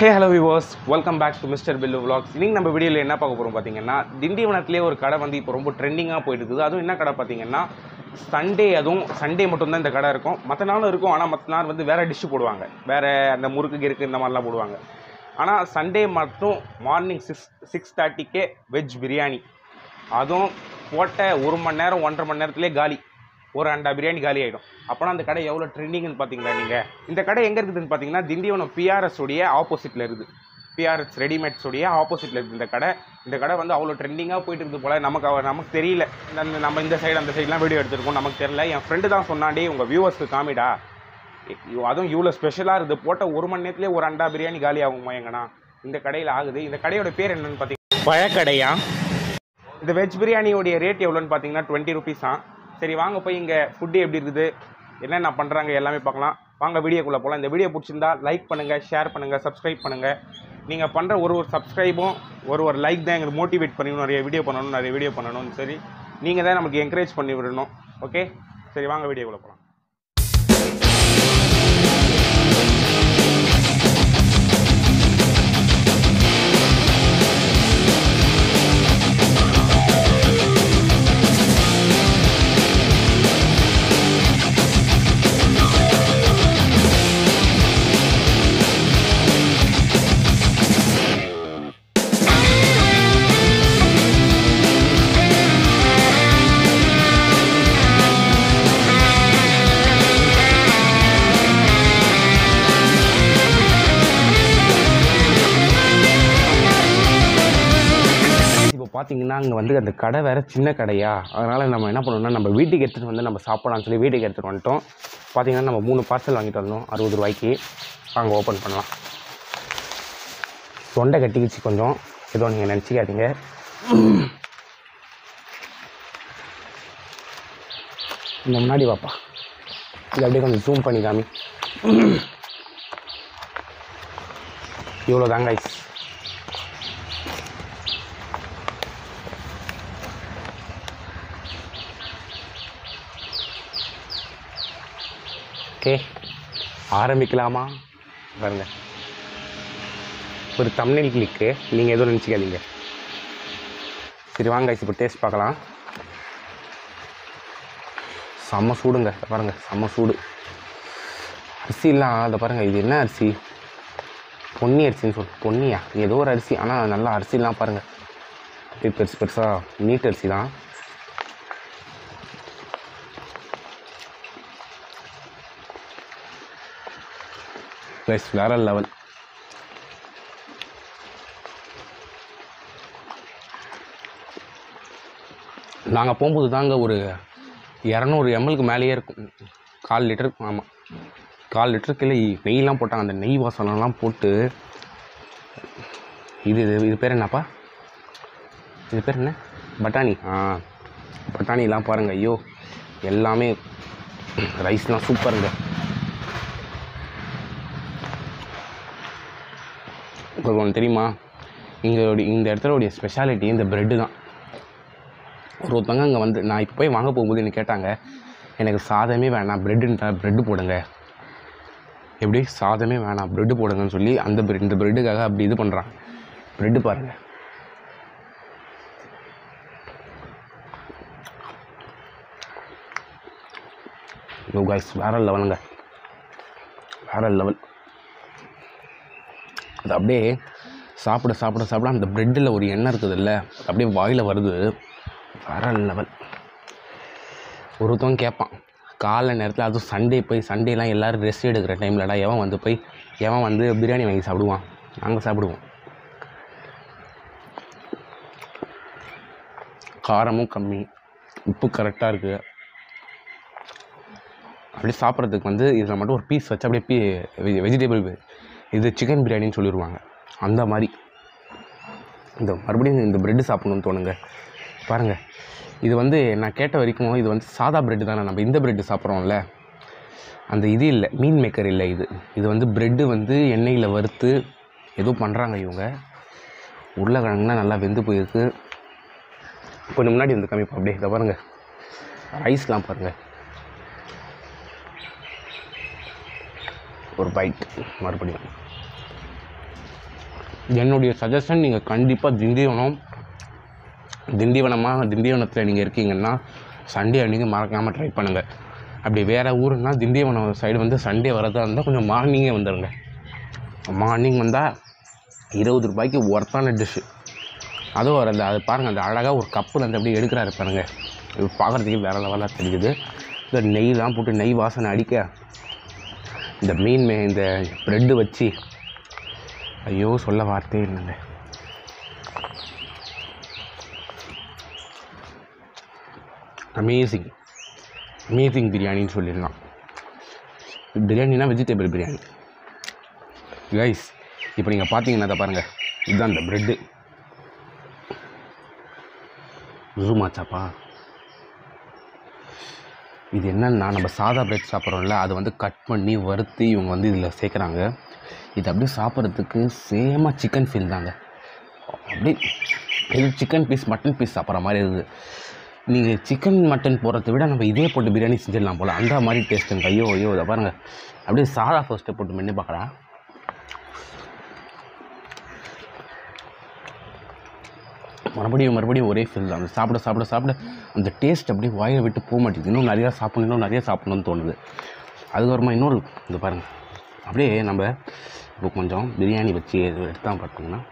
hey hello viewers welcome back to mister Billu vlogs இன்னைக்கு நம்ம வீடியோவில் என்ன பார்க்க போகிறோம் பார்த்தீங்கன்னா திண்டிவனத்திலே ஒரு கடை வந்து இப்போ ரொம்ப ட்ரெண்டிங்காக போயிட்டு இருக்குது அதுவும் என்ன கடை பார்த்தீங்கன்னா சண்டே அதுவும் சண்டே மட்டும்தான் இந்த கடை இருக்கும் மற்ற நாளும் இருக்கும் ஆனால் மற்ற நாள் வந்து வேறு டிஷ்ஷு போடுவாங்க வேறு அந்த முறுக்கு கிறுக்கு இந்த மாதிரிலாம் போடுவாங்க ஆனால் சண்டே மட்டும் மார்னிங் சிக்ஸ் சிக்ஸ் தேர்ட்டிக்கே வெஜ் பிரியாணி அதுவும் போட்ட ஒரு மணி நேரம் ஒன்றரை மணி நேரத்துலேயே காலி ஒரு அண்டா பிரியாணி காலி ஆகிடும் அப்போனா அந்த கடை எவ்வளோ ட்ரெண்டிங்னு பார்த்தீங்களா நீங்கள் இந்த கடை எங்கே இருக்குதுன்னு பார்த்தீங்கன்னா திண்டிவனம் பிஆர்எஸ் உடைய ஆப்போசிட்டில் இருக்குது பிஆர்எஸ் ரெடிமேட்ஸ் உடைய ஆப்போசிட்டில் இருக்குது இந்த கடை இந்த கடை வந்து அவ்வளோ ட்ரெண்டிங்காக போயிட்டு இருக்குது போல் நமக்கு அவ- நமக்கு தெரியல இந்த- நம்ம இந்த சைடு அந்த சைட்லாம் வீடியோ எடுத்திருக்கோம் நமக்கு தெரியல என் ஃப்ரெண்டு தான் சொன்னாண்டி உங்கள் வியூவர்ஸ்க்கு காமிடா ஐயோ, அதுவும் இவ்வளோ ஸ்பெஷலாக இருக்குது போட்ட ஒரு மணி நேரத்துலேயே ஒரு அண்டா பிரியாணி காலி ஆகுமா எங்கண்ணா இந்த கடையில் ஆகுது இந்த கடையோட பேர் என்னன்னு பார்த்தீங்கன்னா பழக்கடையா இந்த வெஜ் பிரியாணியோடைய ரேட் எவ்வளோன்னு பார்த்தீங்கன்னா டுவெண்ட்டி ருபீஸ் தான் சரி வாங்க போய் இங்கே ஃபுட்டு எப்படி இருக்குது என்னென்ன பண்ணுறாங்க எல்லாமே பார்க்கலாம் வாங்க வீடியோக்குள்ளே போகலாம் இந்த வீடியோ பிடிச்சிருந்தா லைக் பண்ணுங்கள் ஷேர் பண்ணுங்கள் சப்ஸ்கிரைப் பண்ணுங்கள் நீங்கள் பண்ணுற ஒரு ஒரு சப்ஸ்கிரைபும் ஒரு ஒரு லைக் தான் எங்களுக்கு மோட்டிவேட் பண்ணணும் நிறைய வீடியோ பண்ணணும் நிறைய வீடியோ பண்ணணும்னு சரி நீங்கள் தான் நமக்கு என்கரேஜ் பண்ணி விடணும் ஓகே சரி வாங்க வீடியோக்குள்ளே போகலாம் இப்போ பார்த்தீங்கன்னா அங்கே வந்து அந்த கடை வேறு சின்ன கடையா அதனால் நம்ம என்ன பண்ணணும்னா நம்ம வீட்டுக்கு எடுத்துகிட்டு வந்து நம்ம சாப்பிடலாம்னு சொல்லி வீட்டுக்கு எடுத்துகிட்டு வந்துட்டோம் பார்த்தீங்கன்னா நம்ம மூணு பார்சல் வாங்கிட்டு வந்தோம் அறுபது ரூபாய்க்கு அங்கே ஓப்பன் பண்ணலாம் தொண்டை கட்டிக்கிச்சு கொஞ்சம் ஏதோ நீங்கள் நினச்சிக்காதீங்க இந்த முன்னாடி வாப்பா இது அப்படியே கொஞ்சம் ஜூம் பண்ணி காமி இவ்வளோ தாங்க ஐஸ் ஓகே ஆரம்பிக்கலாமா பாருங்க ஒரு தமிழ் கிளிக்கு நீங்கள் எதுவும் நினச்சிக்காதீங்க சரி வாங்க இப்போ டேஸ்ட் பார்க்கலாம் செம்ம சூடுங்க இதை பாருங்க செம்ம சூடு அரிசிலாம் அதை பாருங்க இது என்ன அரிசி பொன்னி அரிசின்னு சொல்லு பொன்னியா ஏதோ ஒரு அரிசி ஆனால் நல்லா அரிசிலாம் பாருங்க அப்படியே பெருசு பெருசாக நீட் அரிசி தான் ப்ளஸ் வேற லெவல் நாங்கள் போகும்போது தாங்க ஒரு இரநூறு எம்எல்க்கு மேலேயே இருக்கும் கால் லிட்டர் ஆமாம் கால் லிட்டருக்கு இல்லை நெய்லாம் போட்டாங்க அந்த நெய் வாசனம்லாம் போட்டு இது இது இது பேர் என்னப்பா இது பேர் என்ன பட்டாணி ஆ பட்டாணிலாம் பாருங்கள் ஐயோ எல்லாமே ரைஸ்லாம் சூப்பருங்க உங்களுக்கு ஒன்று தெரியுமா இங்கே இந்த இடத்துலோடைய ஸ்பெஷாலிட்டி இந்த ப்ரெட்டு தான் ஒரு ஒருத்தவங்க அங்கே வந்து நான் இப்போ போய் வாங்க போகும்போது என்ன கேட்டாங்க எனக்கு சாதமே வேணாம் ப்ரெட்டுன்றா ப்ரெட்டு போடுங்க எப்படி சாதமே வேணாம் ப்ரெட்டு போடுங்கன்னு சொல்லி அந்த bread- இந்த ப்ரெட்டுக்காக அப்படி இது பண்ணுறான் ப்ரெட்டு பாருங்கள் யோ கைஸ் வேற லெவலுங்க வேற லெவல் அது அப்படியே சாப்பிட சாப்பிட சாப்பிட அந்த ப்ரெட்டில் ஒரு எண்ணெய் இருக்குதுல்ல அது அப்படியே வாயில் வருது வேற லெவல் ஒருத்தவங்க கேட்பான் காலை நேரத்தில் அதுவும் சண்டே போய் சண்டேலாம் எல்லோரும் ரெஸ்ட் எடுக்கிற டைம்லடா எவன் வந்து போய் எவன் வந்து பிரியாணி வாங்கி சாப்பிடுவான் நாங்கள் சாப்பிடுவோம் காரமும் கம்மி உப்பு கரெக்டாக இருக்குது அப்படியே சாப்பிட்றதுக்கு வந்து இதில் மட்டும் ஒரு பீஸ் வச்சு அப்படியே பீ வெஜிடபிள் இது சிக்கன் பிரியாணின்னு சொல்லிடுவாங்க அந்த மாதிரி இந்த மறுபடியும் இந்த ப்ரெட்டு சாப்பிடணும்னு தோணுங்க பாருங்கள் இது வந்து நான் கேட்ட வரைக்கும் இது வந்து சாதா ப்ரெட்டு தானே நம்ம இந்த ப்ரெட்டு சாப்பிட்றோம்ல அந்த இது இல்லை மீன் மேக்கர் இல்லை இது இது வந்து ப்ரெட்டு வந்து எண்ணெயில் வறுத்து ஏதோ பண்ணுறாங்க இவங்க உருளைக்கிழங்குலாம் நல்லா வெந்து போயிருக்கு கொஞ்சம் முன்னாடி வந்து காமிப்போம் அப்படியே இதை பாருங்கள் ரைஸ்லாம் பாருங்கள் ஒரு பைட் மறுபடியும் என்னுடைய சஜஷன் நீங்கள் கண்டிப்பாக திண்டிவனம் திண்டிவனமாக திண்டிவனத்தில் நீங்கள் இருக்கீங்கன்னா சண்டே அன்றைக்கி மறக்காமல் ட்ரை பண்ணுங்கள் அப்படி வேறு ஊருன்னா திண்டிவனம் சைடு வந்து சண்டே வரதா இருந்தால் கொஞ்சம் மார்னிங்கே வந்துடுங்க மார்னிங் வந்தால் இருபது ரூபாய்க்கு ஒர்த்தான டிஷ்ஷு அதுவும் ஒரு அந்த அது பாருங்கள் அந்த அழகாக ஒரு கப்பில் அந்த அப்படியே எடுக்கிறாரு பாருங்க இது பார்க்குறதுக்கு வேறு லெவலாக தெரியுது இந்த நெய்லாம் போட்டு நெய் வாசனை அடிக்க இந்த மீன் மே இந்த ப்ரெட்டு வச்சு ஐயோ சொல்ல வார்த்தையே இல்லைங்க அமேசிங் அமேசிங் பிரியாணின்னு சொல்லிடலாம் பிரியாணினா வெஜிடபிள் பிரியாணி கைஸ் இப்போ நீங்கள் பார்த்தீங்கன்னா இதை பாருங்கள் இதுதான் இந்த ப்ரெட்டு ஜூமாச்சாப்பா இது என்னன்னா நம்ம சாதா பிரெட் சாப்பிட்றோம்ல அதை வந்து கட் பண்ணி வறுத்து இவங்க வந்து இதில் சேர்க்குறாங்க இது அப்படியே சாப்பிட்றதுக்கு சேமாக சிக்கன் ஃபீல் தாங்க அப்படியே இது சிக்கன் பீஸ் மட்டன் பீஸ் சாப்பிட்ற மாதிரி இருக்குது நீங்கள் சிக்கன் மட்டன் போடுறத விட நம்ம இதே போட்டு பிரியாணி செஞ்சிடலாம் போல் அந்த மாதிரி டேஸ்ட்டுங்க ஐயோ ஐயோ இதை பாருங்கள் அப்படியே சாதா ஃபர்ஸ்ட்டு போட்டு மென்று பார்க்குறா மறுபடியும் மறுபடியும் ஒரே ஃபீல் தான் அந்த சாப்பிட சாப்பிட சாப்பிட அந்த டேஸ்ட் அப்படியே வாயை விட்டு போக மாட்டேங்குது இன்னும் நிறையா சாப்பிடணும் இன்னும் நிறைய சாப்பிடணும்னு தோணுது அதுக்கப்புறமா இன்னொரு இது பாருங்கள் அப்படியே நம்ம இப்போ கொஞ்சம் பிரியாணி வச்சு எடுத்தா பார்த்தோம்னா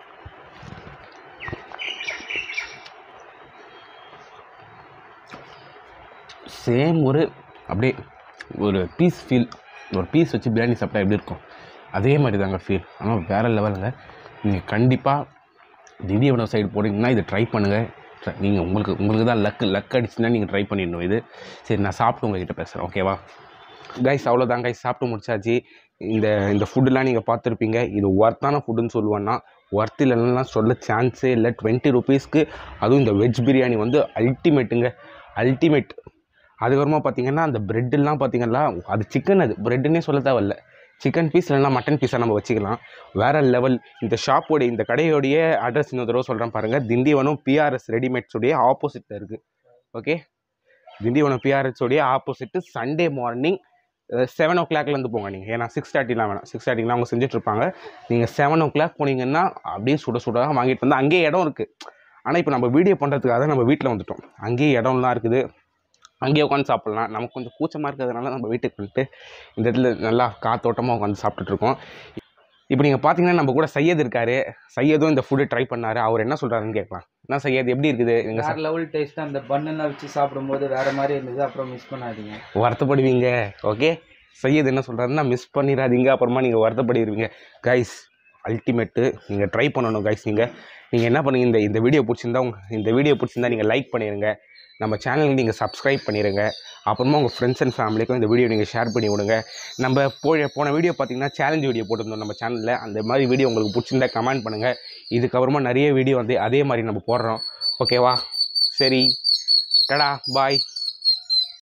சேம் ஒரு அப்படியே ஒரு பீஸ் ஃபீல் ஒரு பீஸ் வச்சு பிரியாணி சாப்பிட்டா எப்படி இருக்கும் அதே மாதிரி தாங்க ஃபீல் ஆனால் வேறு லெவலுங்க நீங்கள் கண்டிப்பாக திடீவனம் சைடு போனீங்கன்னா இதை ட்ரை பண்ணுங்கள் நீங்கள் உங்களுக்கு உங்களுக்கு தான் லக்கு லக் அடிச்சுன்னா நீங்கள் ட்ரை பண்ணிடணும் இது சரி நான் சாப்பிட்டு உங்ககிட்ட பேசுகிறேன் ஓகேவா கைஸ் அவ்வளோதான் கைஸ் சாப்பிட்டு முடிச்சாச்சு இந்த இந்த ஃபுட்டுலாம் நீங்கள் பார்த்துருப்பீங்க இது ஒர்த்தான ஃபுட்டுன்னு சொல்லுவேன்னா ஒர்த் இல்லைன்னா சொல்ல சான்ஸே இல்லை டுவெண்ட்டி ருபீஸ்க்கு அதுவும் இந்த வெஜ் பிரியாணி வந்து அல்டிமேட்டுங்க அல்டிமேட் அதுக்கப்புறமா பார்த்தீங்கன்னா அந்த ப்ரெட்டெல்லாம் பார்த்தீங்கன்னா அது சிக்கன் அது ப்ரெட்டுன்னே சொல்ல தேவையில்ல சிக்கன் பீஸ் இல்லைன்னா மட்டன் பீஸாக நம்ம வச்சுக்கலாம் வேறு லெவல் இந்த ஷாப்போடைய இந்த கடையோடைய அட்ரஸ் இன்னொரு தடவை சொல்கிறேன் பாருங்கள் திண்டிவனம் பிஆர்எஸ் ரெடிமேட்ஸுடைய ஆப்போசிட்டில் இருக்குது ஓகே திண்டிவனம் பிஆர்எஸ் உடைய ஆப்போசிட்டு சண்டே மார்னிங் செவன் ஓ கிளாக்லேருந்து போங்க நீங்கள் ஏன்னா சிக்ஸ் தேர்ட்டிலாம் வேணாம் சிக்ஸ் தேர்ட்டிலாம் அவங்க செஞ்சுட்ருப்பாங்க நீங்கள் செவன் ஓ கிளாக் போனீங்கன்னா அப்படியே சுட சுட வாங்கிட்டு வந்து அங்கேயே இடம் இருக்குது ஆனால் இப்போ நம்ம வீடியோ பண்ணுறதுக்காக நம்ம வீட்டில் வந்துட்டோம் அங்கேயே இடம்லாம் இருக்குது அங்கேயே உட்காந்து சாப்பிட்லாம் நமக்கு கொஞ்சம் கூச்சமாக இருக்கிறதுனால நம்ம வீட்டுக்கு வந்துட்டு இந்த இடத்துல நல்லா காத்தோட்டமாக உட்காந்து சாப்பிட்டுட்ருக்கோம் இப்போ நீங்கள் பார்த்தீங்கன்னா நம்ம கூட சையத் இருக்காரு சையதும் இந்த ஃபுட்டு ட்ரை பண்ணாரு அவர் என்ன சொல்கிறாருன்னு கேட்கலாம் என்ன சையத் எப்படி இருக்குது எங்கள் வேற லெவல் டேஸ்ட் அந்த பண்ணெல்லாம் வச்சு சாப்பிடும்போது வேற மாதிரி இருந்தது அப்புறம் மிஸ் பண்ணாதீங்க வருத்தப்படுவீங்க ஓகே சையத் என்ன சொல்கிறாருன்னா மிஸ் பண்ணிடாதீங்க அப்புறமா நீங்கள் வருத்தப்படுவீங்க கைஸ் அல்டிமேட்டு நீங்கள் ட்ரை பண்ணணும் கைஸ் நீங்கள் நீங்கள் என்ன பண்ணுங்க இந்த இந்த வீடியோ பிடிச்சிருந்தா உங்க இந்த வீடியோ பிடிச்சிருந்தா நீங்கள் லைக் பண்ணிடுங்க நம்ம சேனலுக்கு நீங்கள் சப்ஸ்கிரைப் பண்ணிடுங்க அப்புறமா உங்கள் ஃப்ரெண்ட்ஸ் அண்ட் ஃபேமிலிக்கும் இந்த வீடியோ நீங்கள் ஷேர் பண்ணி விடுங்க நம்ம போ போன வீடியோ பார்த்தீங்கன்னா சேலஞ்ச் வீடியோ போட்டிருந்தோம் நம்ம சேனலில் அந்த மாதிரி வீடியோ உங்களுக்கு பிடிச்சிருந்தா கமெண்ட் பண்ணுங்கள் இதுக்கப்புறமா நிறைய வீடியோ வந்து அதே மாதிரி நம்ம போடுறோம் ஓகேவா சரி டடா பாய்